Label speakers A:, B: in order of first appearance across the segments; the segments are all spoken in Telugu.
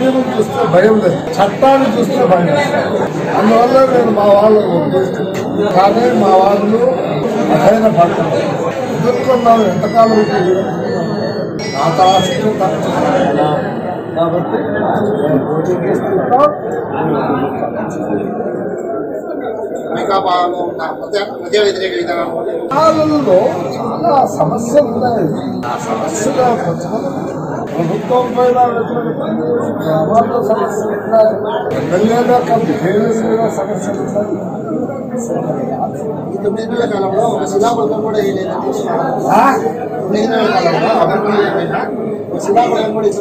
A: స్కీమ్ చూస్తే భయం లేదు చట్టాన్ని చూస్తే భయం అందువల్ల నేను మా వాళ్ళు వదిలేస్తున్నాను. కానీ మా వాళ్ళు అసైన పడతారు ఎదుర్కొన్నాను ఎంతకాలం నా రాష్ట్రం కాబట్టి నేను పోటీ చేస్తున్నాను.
B: ఇంకా మధ్య మధ్య వ్యతిరేక విధానం
A: పాలనలో చాలా సమస్యలు ఉన్నాయి ఆ సమస్యలు ప్రభుత్వం పైన వ్యతిరేకతలు, గ్రామాల్లో సమస్యలు ఉన్నాయి ఎమ్మెల్యేల బిహేవియర్ మీద సమస్యలు ఉన్నాయి
B: ఈ తొమ్మిది నెలల కాలంలో ఒక శిలాపథకం కూడా వేయలేదండి
A: ఆ?
B: తొమ్మిది నెలల కాలంలో అభివృద్ధి ఏమైనా ఒక శిలాపథకం కూడా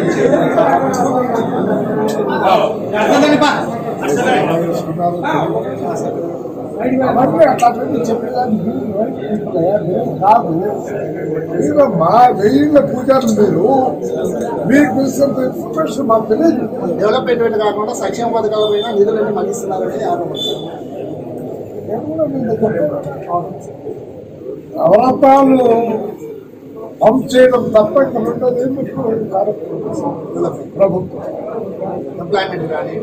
A: అవన్నీ అట్లాంటివి చెప్పేదానికి మీరు కాదు మీరు మా వెయ్యిళ్ళ పూజారులు మీరు మీకు తెలిసినంత ఇన్ఫర్మేషన్ మాకు తెలియదు
B: డెవలప్మెంట్ కాకుండా సంక్షేమ పథకాల పైన నిధులన్నీ మళ్ళిస్తున్నారని ఆరోపణ
A: నవరత్నాలు పంప్ చేయడం తప్ప ఇక్కడ ఉండదు ఏమి పెట్టుకోలేదు కార్యక్రమం ప్రభుత్వం
B: ఎంప్లాయ్మెంట్ కానీ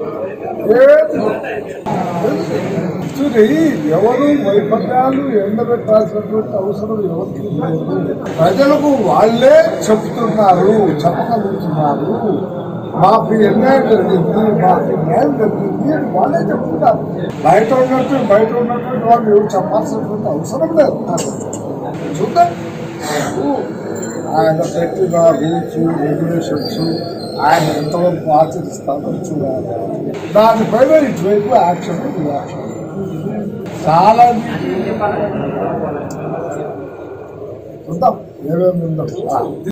A: చూడి ఎవరు వైఫల్యాలు ఎండబెట్టాల్సినటువంటి అవసరం ఎవరికి లేదు ప్రజలకు వాళ్ళే చెప్తున్నారు చెప్పగలుగుతున్నారు మాకు అన్యాయం జరిగింది మాకు న్యాయం జరిగింది అని వాళ్ళే చెప్తున్నారు బయట ఉన్నట్టు బయట ఉన్నటువంటి వాళ్ళు ఎవరు చెప్పాల్సినటువంటి అవసరం లేదు చూద్దాం ఆయన పెట్టిన రూల్స్ రెగ్యులేషన్స్ ఆయన ఎంతవరకు ఆచరిస్తారో చూడాలి దానిపైన ఇటువైపు యాక్షన్ రియాక్షన్ చాలా చూద్దాం ఏమేమి ఉందో